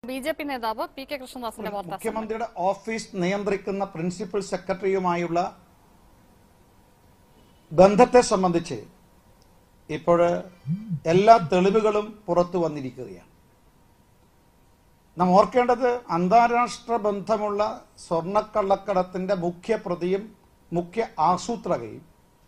B J P നേതാവ് P K കൃഷ്ണദാസിന്റെ വാർത്താ സമ്മേളനം. മുഖ്യമന്ത്രിയുടെ ഓഫീസ് നിയന്ത്രിക്കുന്ന പ്രിൻസിപ്പൽ സെക്രട്ടറിയുമായുള്ള ബന്ധത്തെ സംബന്ധിച്ച് ഇപ്പോൾ എല്ലാ തെളിവുകളും പുറത്തു വന്നിരിക്കുകയാണ് നാം ഓർക്കേണ്ടത് അന്താരാഷ്ട്ര ബന്ധമുള്ള സ്വർണ്ണക്കള്ളക്കടത്തിന്റെ മുഖ്യ പ്രതിയും മുഖ്യ ആസൂത്രകയും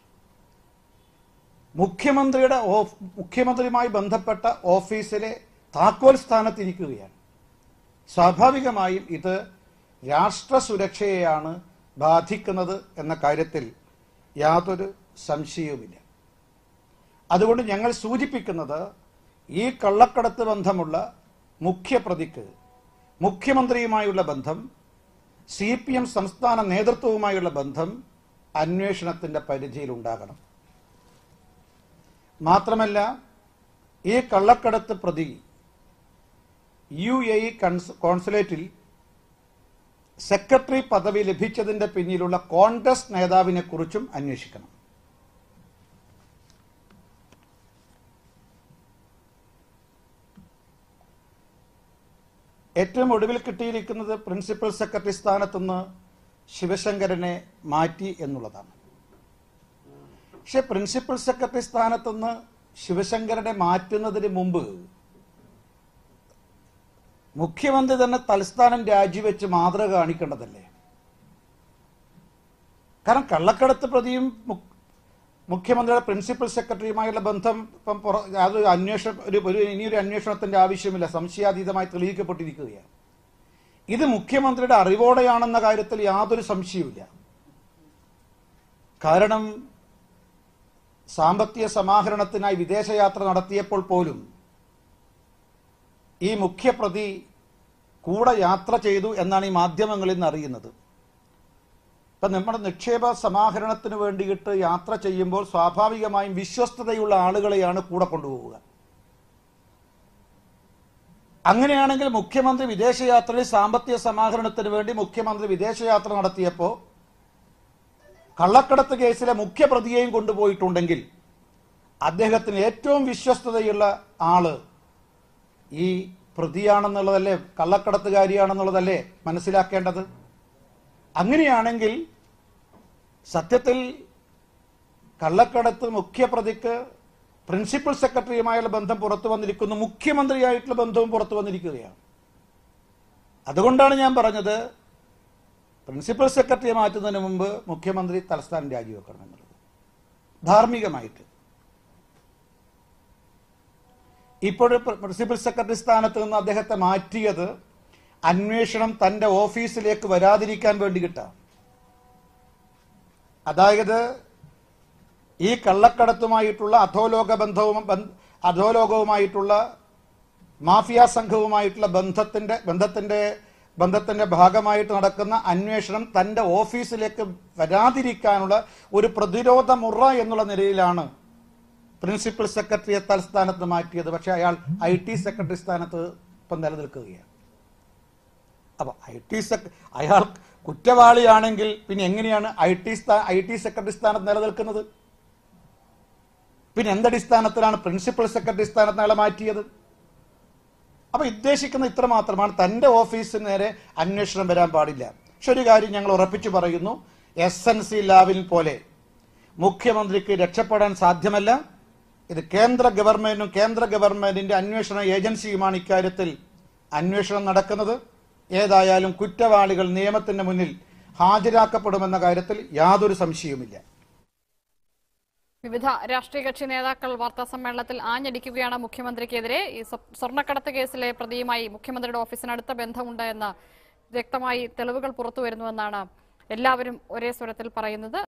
മുഖ്യമന്ത്രിയുടെ ഓഫ് മുഖ്യമന്ത്രിയുമായി ബന്ധപ്പെട്ട ഓഫീസിലെ താക്കോൽ സ്ഥാനത്തിരിക്കുകയാണ് സ്വാഭാവികമായും ഇത് രാഷ്ട്ര സുരക്ഷയെയാണ് ബാധിക്കുന്നത് എന്ന കാര്യത്തിൽ യാതൊരു സംശയവുമില്ല അതുകൊണ്ട് ഞങ്ങൾ സൂചിപ്പിക്കുന്നത് ഈ കള്ളക്കടത്ത് ബന്ധമുള്ള മുഖ്യപ്രതിക്ക് മുഖ്യമന്ത്രിയുമായുള്ള ബന്ധം സി പി എം സംസ്ഥാന നേതൃത്വവുമായുള്ള ബന്ധം അന്വേഷണത്തിന്റെ പരിധിയിലുണ്ടാകണം മാത്രമല്ല ഈ കള്ളക്കടത്ത് പ്രതി യു എ ഇ കോൺസുലേറ്റിൽ സെക്രട്ടറി പദവി ലഭിച്ചതിന്റെ പിന്നിലുള്ള കോൺഗ്രസ് നേതാവിനെ കുറിച്ചും അന്വേഷിക്കണം ഏറ്റവും ഒടുവിൽ കിട്ടിയിരിക്കുന്നത് പ്രിൻസിപ്പൽ സെക്രട്ടറി സ്ഥാനത്തുനിന്ന് ശിവശങ്കരനെ മാറ്റി എന്നുള്ളതാണ് പക്ഷെ പ്രിൻസിപ്പൽ സെക്രട്ടറി സ്ഥാനത്തുനിന്ന് ശിവശങ്കരനെ മാറ്റുന്നതിന് മുമ്പ് മുഖ്യമന്ത്രി തന്നെ തലസ്ഥാനം രാജിവെച്ച് മാതൃക കാണിക്കേണ്ടതല്ലേ കാരണം കള്ളക്കടത്ത് പ്രതിയും മു- മുഖ്യമന്ത്രിയുടെ പ്രിൻസിപ്പൽ സെക്രട്ടറിയുമായുള്ള ബന്ധം ഇപ്പം പുറ- യാതൊരു അന്വേഷണം ഒരു ഒരു ഇനിയൊരു അന്വേഷണത്തിന്റെ ആവശ്യമില്ല സംശയാതീതമായി തെളിയിക്കപ്പെട്ടിരിക്കുകയാണ് ഇത് മുഖ്യമന്ത്രിയുടെ അറിവോടെയാണെന്ന കാര്യത്തിൽ യാതൊരു സംശയവുമില്ല കാരണം സാമ്പത്തിക സമാഹരണത്തിനായി വിദേശയാത്ര നടത്തിയപ്പോൾ പോലും ഈ മുഖ്യപ്രതി കൂടെ യാത്ര ചെയ്തു എന്നാണ് ഈ മാധ്യമങ്ങളിൽ നിന്ന് അറിയുന്നത് ഇപ്പൊ നമ്മുടെ നിക്ഷേപ സമാഹരണത്തിന് വേണ്ടിയിട്ട് യാത്ര ചെയ്യുമ്പോൾ സ്വാഭാവികമായും വിശ്വസ്തതയുള്ള ആളുകളെയാണ് കൂടെ കൊണ്ടുപോവുക അങ്ങനെയാണെങ്കിൽ മുഖ്യമന്ത്രി വിദേശയാത്രയിൽ സാമ്പത്തിക സമാഹരണത്തിന് വേണ്ടി മുഖ്യമന്ത്രി വിദേശയാത്ര നടത്തിയപ്പോൾ കള്ളക്കടത്ത് കേസിലെ മുഖ്യപ്രതിയെയും കൊണ്ടുപോയിട്ടുണ്ടെങ്കിൽ അദ്ദേഹത്തിന് ഏറ്റവും വിശ്വസ്തതയുള്ള ആള് ഈ പ്രതിയാണെന്നുള്ളതല്ലേ കള്ളക്കടത്തുകാരിയാണെന്നുള്ളതല്ലേ മനസ്സിലാക്കേണ്ടത് അങ്ങനെയാണെങ്കിൽ സത്യത്തിൽ കള്ളക്കടത്ത് മുഖ്യപ്രതിക്ക് പ്രിൻസിപ്പൽ സെക്രട്ടറിയുമായുള്ള ബന്ധം പുറത്തു വന്നിരിക്കുന്നു മുഖ്യമന്ത്രിയായിട്ടുള്ള ബന്ധവും പുറത്തു വന്നിരിക്കുകയാണ് അതുകൊണ്ടാണ് ഞാൻ പറഞ്ഞത് പ്രിൻസിപ്പൽ സെക്രട്ടറിയെ മാറ്റുന്നതിന് മുമ്പ് മുഖ്യമന്ത്രി തലസ്ഥാനം രാജിവെക്കണം എന്നുള്ളത് ധാർമ്മികമായിട്ട് ഇപ്പോൾ പ്രിൻസിപ്പൽ സെക്രട്ടറി സ്ഥാനത്ത് നിന്ന് അദ്ദേഹത്തെ മാറ്റിയത് അന്വേഷണം തന്റെ ഓഫീസിലേക്ക് വരാതിരിക്കാൻ വേണ്ടിയിട്ടാണ് അതായത് ഈ കള്ളക്കടത്തുമായിട്ടുള്ള അധോലോക ബന്ധവും ബന്ധ- അധോലോകവുമായിട്ടുള്ള മാഫിയ സംഘവുമായിട്ടുള്ള ബന്ധത്തിന്റെ ബന്ധത്തിന്റെ ബന്ധത്തിന്റെ ഭാഗമായിട്ട് നടക്കുന്ന അന്വേഷണം തന്റെ ഓഫീസിലേക്ക് വരാതിരിക്കാനുള്ള ഒരു പ്രതിരോധ മുറ എന്നുള്ള നിലയിലാണ് പ്രിൻസിപ്പൽ സെക്രട്ടറിയെ തലസ്ഥാനത്ത് മാറ്റിയത് പക്ഷെ അയാൾ ഐ ടി സെക്രട്ടറി സ്ഥാനത്ത് ഇപ്പം നിലനിൽക്കുകയാണ് അപ്പൊ ഐ ടി സെക് അയാൾ കുറ്റവാളിയാണെങ്കിൽ പിന്നെ എങ്ങനെയാണ് I T I T secretary സ്ഥാനത്ത് നിലനിൽക്കുന്നത് പിന്നെ എന്തടിസ്ഥാനത്തിലാണ് പ്രിൻസിപ്പൽ സെക്രട്ടറി സ്ഥാനത്ത് അയാളെ മാറ്റിയത് അപ്പൊ ഉദ്ദേശിക്കുന്ന ഇത്ര മാത്രമാണ് തന്റെ ഓഫീസിന് നേരെ അന്വേഷണം വരാൻ പാടില്ല പക്ഷെ ഒരു കാര്യം ഞങ്ങൾ ഉറപ്പിച്ചു പറയുന്നു എസ് എൻ സി ലാവിൽ പോലെ മുഖ്യമന്ത്രിക്ക് രക്ഷപ്പെടാൻ സാധ്യമല്ല ഇത് കേന്ദ്ര ഗവൺമെന്റും കേന്ദ്ര ഗവൺമെന്റിന്റെ അന്വേഷണ ഏജൻസിയുമാണ് ഇക്കാര്യത്തിൽ അന്വേഷണം നടക്കുന്നത് ഏതായാലും കുറ്റവാളികൾ നിയമത്തിന് മുന്നിൽ ഹാജരാക്കപ്പെടുമെന്ന കാര്യത്തിൽ യാതൊരു സംശയവുമില്ല വിവിധ രാഷ്ട്രീയ കക്ഷി നേതാക്കൾ വാർത്താ സമ്മേളനത്തിൽ ആഞ്ഞടിക്കുകയാണ് മുഖ്യമന്ത്രിക്കെതിരെ ഈ സ്വ- സ്വർണ്ണക്കടത്ത് കേസിലെ പ്രതിയുമായി മുഖ്യമന്ത്രിയുടെ ഓഫീസിന് അടുത്ത ബന്ധമുണ്ട് എന്ന് വ്യക്തമായി തെളിവുകൾ പുറത്തു വരുന്നുവെന്നാണ് എല്ലാവരും ഒരേ സ്വരത്തിൽ പറയുന്നത്